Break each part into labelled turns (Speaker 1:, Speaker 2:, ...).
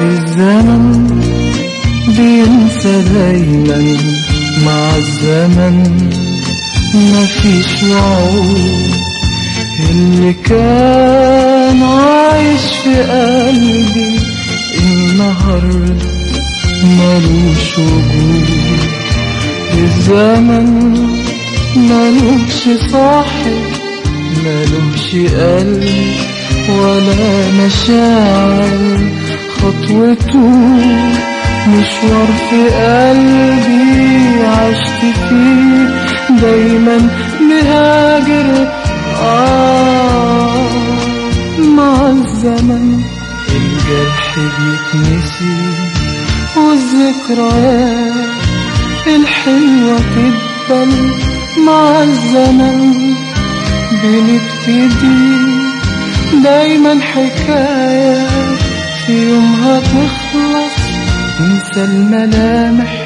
Speaker 1: الزمن بينسى دايما مع الزمن مفيش وعود اللي كان عايش في قلبي النهاردة ملوش وجود الزمن ملوش صاحب ملوش قلب ولا مشاعر خطوته مشوار في قلبي عشت فيه دايما مهاجر آه مع الزمن الجرح بيتنسي والذكريات الحلوة تتبل مع الزمن بنبتدي دايما حكاية في يومها تخلص ننسى الملامح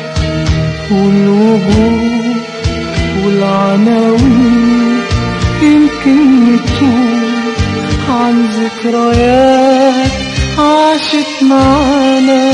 Speaker 1: والوجوه والعناوين يمكن نتوه عن ذكريات عاشت معانا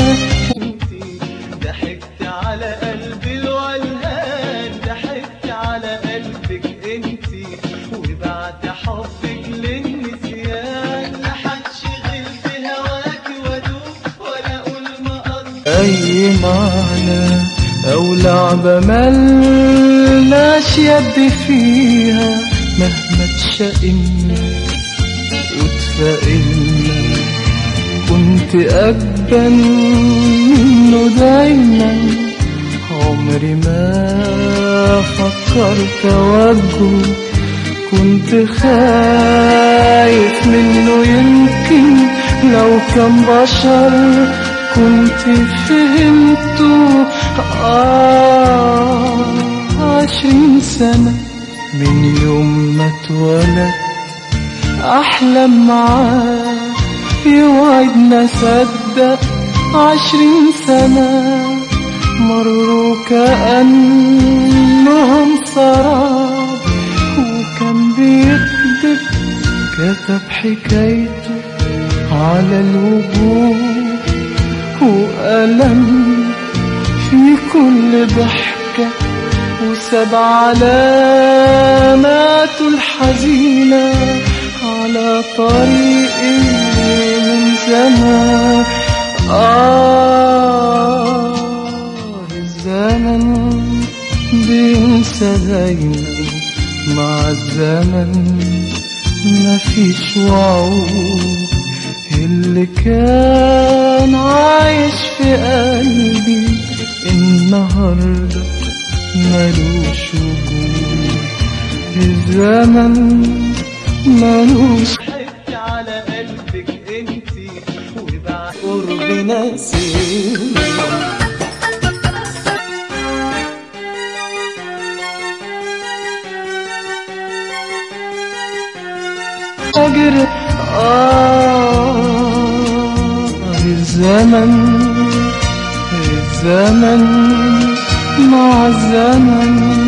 Speaker 2: ضحكت على قلبي الولهان ضحكت على قلبك انتي وبعد حبك للنسيان لا هتشغل في هواكي وادوب ولا اقول ما قصدي
Speaker 1: أي معنى أو لعبة ملناش يد فيها مهما تشقنا وتفائلنا كنت أجبن منه دايما عمري ما فكرت أواجهه كنت خايف منه يمكن لو كان بشر كنت فهمته آه عشرين سنة من يوم ما اتولد أحلم معاه يوعدنا صدق عشرين سنة مروا كأنهم سراب وكان بيكذب كتب حكايته على الوجوه وألم في كل ضحكة وسبع علامات الحزينة على طريقي من زمان آه الزمن بينسى دايما مع الزمن مفيش وعود اللي كان عايش في قلبي النهاردة ملوش وجود الزمن ملوش
Speaker 2: ضحكت على قلبك انتي وبعد
Speaker 1: قرب نسيم أجر آه الزمن الزمن مع الزمن